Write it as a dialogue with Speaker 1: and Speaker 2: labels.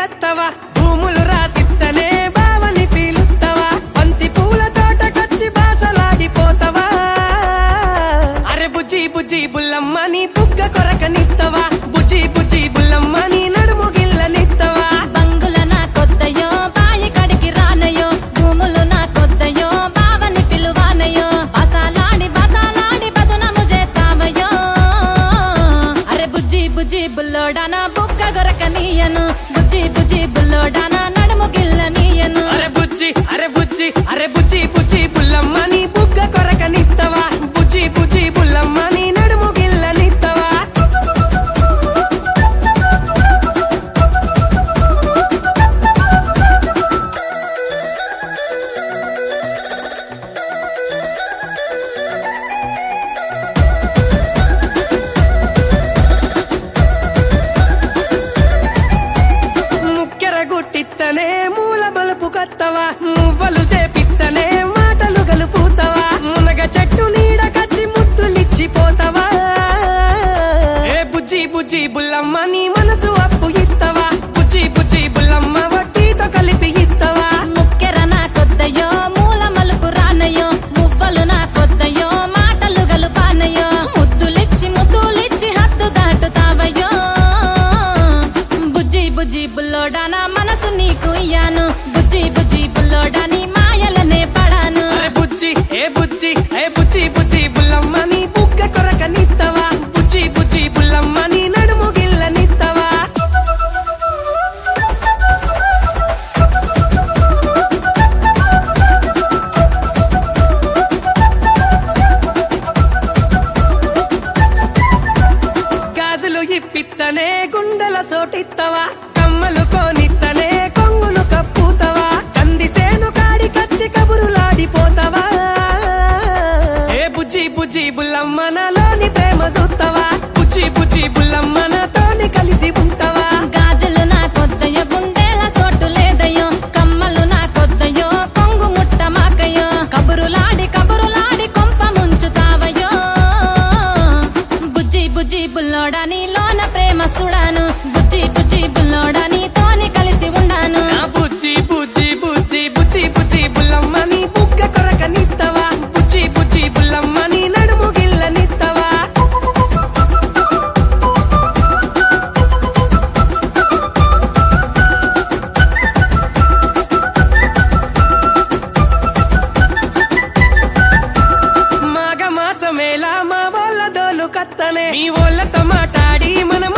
Speaker 1: కత్తవా భూములు రాసిత్తనే బావని పీలుత్తవా బంతి పూల తోటకొచ్చి బాసలాడిపోతవా అరే బుజ్జి బుజ్జి బుల్లమ్మ నీ బుగ్గ కొరకనిత్తవా బుజ్జి బుజ్జి బుల్లమ్మ నీ నడుము గిల్లనిత్తవా
Speaker 2: బంగుల నా కొత్తయో బాయి కడికి రానయో భూములు నా కొత్తయో బావని పిలువానయో బసాలాడి బసాలాడి బదునము చేస్తావయో అరే బుజ్జి బుజ్జి బుల్లోడానా బుక్క గొరకనీయను బుజ్జి బుజ్జి బుల్లోడానా నడుము గిల్లనీయను
Speaker 1: అరే బుజ్జి అరే బుజ్జి అరే బుజ్జి బుజ్జి బుల్లమ్మ నీ బుగ్గ కొరకనిత్తవా బుజ్జి బుజ్జి బుల్లమ్మ నీ నడుము గిల్లనిత్తవా ముక్కెర గుట్టిత్తనే మూల మలుపు కత్తవా మువ్వలు చేపిత్తనే మాటలు గలుపుతావా మునగ చెట్టు నీడ కచ్చి ముద్దులిచ్చిపోతావా ఏ బుజ్జి బుజ్జి బుల్లమ్మ నీ మనసు అప్పు ఇత్తవా బుజ్జి బుజ్జి బుల్లమ్మ వడ్డీతో కలిపి ఇత్తవా
Speaker 2: ముక్కెర నా కొత్తయో మూల మలుపు రానయో మువ్వలు నా కొత్తయో మాటలు గలుపానయో ముద్దులిచ్చి ముద్దులిచ్చి హద్దు దాటుతావయో బుజ్జి బుజ్జి బుల్లోడా నా మనసు నీకు ఇయ్యాను బుజ్జి బుజ్జి బుల్లోడా నీ మాయలనే పడాను
Speaker 1: అరే బుజ్జి ఏ బుజ్జి ఏ బుజ్జి బుజ్జి బుల్లమ్మ నీ బుగ్గ కొరకనిత్తవా బుజ్జి బుజ్జి బుల్లమ్మ నీ నడుము గిల్లనిత్తవా గాజులు ఇప్పిత్తనే గుండెల సోటిత్తవా కమ్మలు కోనిత్తనే కొంగును కప్పుతవా కందిసేను కాడి కచ్చి కబురులాడిపోతవా ఏ బుజ్జి బుజ్జి బుల్లమ్మ నాలోని ప్రేమ చూత్తవా బుజ్జి బుజ్జి బుల్లమ్మ నాతోని కలిసి ఉంటావా
Speaker 2: గాజులు నా కొత్తయో గుండెల సోటు లేదయో కమ్మలు నా కొత్తయో కొంగు ముట్ట మాకయో కబురులాడి కబురులాడి కొంప ముంచుతావయో బుజ్జి బుజ్జి బుల్లోడా నీలోన ప్రేమ సుడాను బుజ్జి బుజ్జి బుల్లోడా నీతోని కలిసి ఉండాను
Speaker 1: నా బుజ్జి బుజ్జి బుజ్జి బుజ్జి బుజ్జి బుల్లమ్మ నీ బుగ్గ కొరకనిత్తవా బుజ్జి బుజ్జి బుల్లమ్మ నీ నడుము గిల్లనిత్తవా మాఘ మాసమేలా మా వాళ్ళ దోలు కత్తనే మీ వాళ్ళతో మాట్లాడి మనం